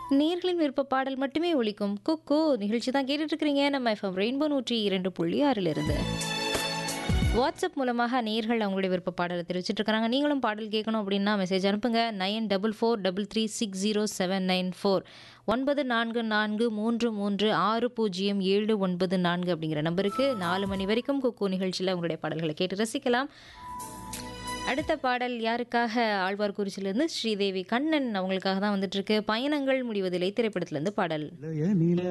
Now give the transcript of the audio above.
நேர்களின் விருப்ப பாடல் மட்டுமே ஒலிக்கும் குக்கு நிகழ்ச்சி தான் கேட்டுட்டு இருக்கிறீங்க நம்ம எஃப்எம் ரெயின்போ நூற்றி இரண்டு புள்ளி ஆறில் இருந்து வாட்ஸ்அப் மூலமாக நேர்கள் அவங்களுடைய விருப்ப பாடலை தெரிவிச்சிட்டு இருக்காங்க நீங்களும் பாடல் கேட்கணும் அப்படின்னா மெசேஜ் அனுப்புங்க nine double four double three six zero seven nine four ஒன்பது நான்கு நான்கு மூன்று மூன்று ஆறு பூஜ்ஜியம் ஏழு ஒன்பது நான்கு அப்படிங்கிற நம்பருக்கு நாலு மணி வரைக்கும் குக்கு நிகழ்ச்சியில் உங்களுடைய பாடல்களை கேட்டு ரசிக்கலாம் அடுத்த பாடல் யாருக்காக ஆழ்வார்குறிச்சியிலிருந்து ஸ்ரீதேவி கண்ணன் அவங்களுக்காக தான் வந்துட்டு இருக்கு பயணங்கள் முடிவதில்லை திரைப்படத்திலிருந்து பாடல் இளைய நில